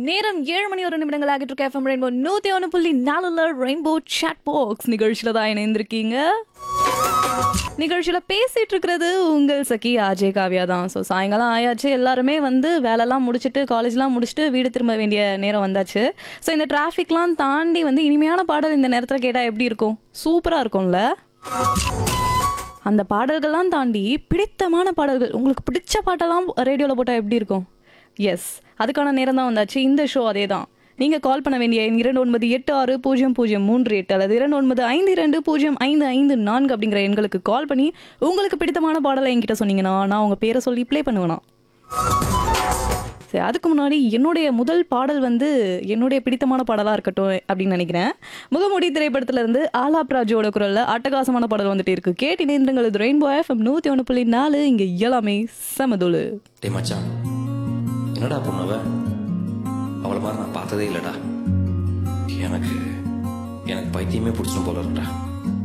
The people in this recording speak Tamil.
நேரம் ஏழு மணி ஒரு நிமிடங்கள் ஆகிட்டு இருக்க எஃப்எம் ரெயின்போ நூத்தி ஒன்று புள்ளி நாலுல ரெயின்போ சாட் பாக்ஸ் நிகழ்ச்சியில தான் இணைந்திருக்கீங்க நிகழ்ச்சியில பேசிட்டு இருக்கிறது உங்கள் சகி அஜய் காவியா தான் ஸோ சாயங்காலம் ஆயாச்சு எல்லாருமே வந்து வேலைலாம் முடிச்சுட்டு காலேஜ்லாம் முடிச்சுட்டு வீடு திரும்ப வேண்டிய நேரம் வந்தாச்சு ஸோ இந்த டிராஃபிக்லாம் தாண்டி வந்து இனிமையான பாடல் இந்த நேரத்தில் கேட்டால் எப்படி இருக்கும் சூப்பராக இருக்கும்ல அந்த பாடல்கள்லாம் தாண்டி பிடித்தமான பாடல்கள் உங்களுக்கு பிடிச்ச பாட்டெல்லாம் ரேடியோவில் போட்டால் எப்படி இருக்கும் எஸ் அதுக்கான நேரம் தான் வந்தாச்சு இந்த ஷோ அதே தான் நீங்கள் கால் பண்ண வேண்டிய எண் இரண்டு ஒன்பது எட்டு ஆறு பூஜ்ஜியம் பூஜ்ஜியம் மூன்று எட்டு அல்லது இரண்டு ஒன்பது ஐந்து இரண்டு பூஜ்ஜியம் ஐந்து ஐந்து நான்கு அப்படிங்கிற எண்களுக்கு கால் பண்ணி உங்களுக்கு பிடித்தமான பாடலை என்கிட்ட சொன்னீங்கன்னா நான் உங்கள் பேரை சொல்லி ப்ளே பண்ணுவேனா சரி அதுக்கு முன்னாடி என்னுடைய முதல் பாடல் வந்து என்னுடைய பிடித்தமான பாடலாக இருக்கட்டும் அப்படின்னு நினைக்கிறேன் முகமுடி திரைப்படத்துல இருந்து ஆலாப் ராஜோட குரல்ல அட்டகாசமான பாடல் வந்துட்டு இருக்கு கேட்டு நேந்திரங்கள் இது ரெயின்போ எஃப்எம் நூற்றி ஒன்று புள்ளி நாலு இங்கே எல்லாமே சமதுளு டேய் மச்சான் என்னடா பொண்ணவ அவளை மாதிரி நான் பார்த்ததே இல்லைடா எனக்கு எனக்கு பைத்தியமே பிடிச்சிடும் போல இருக்குடா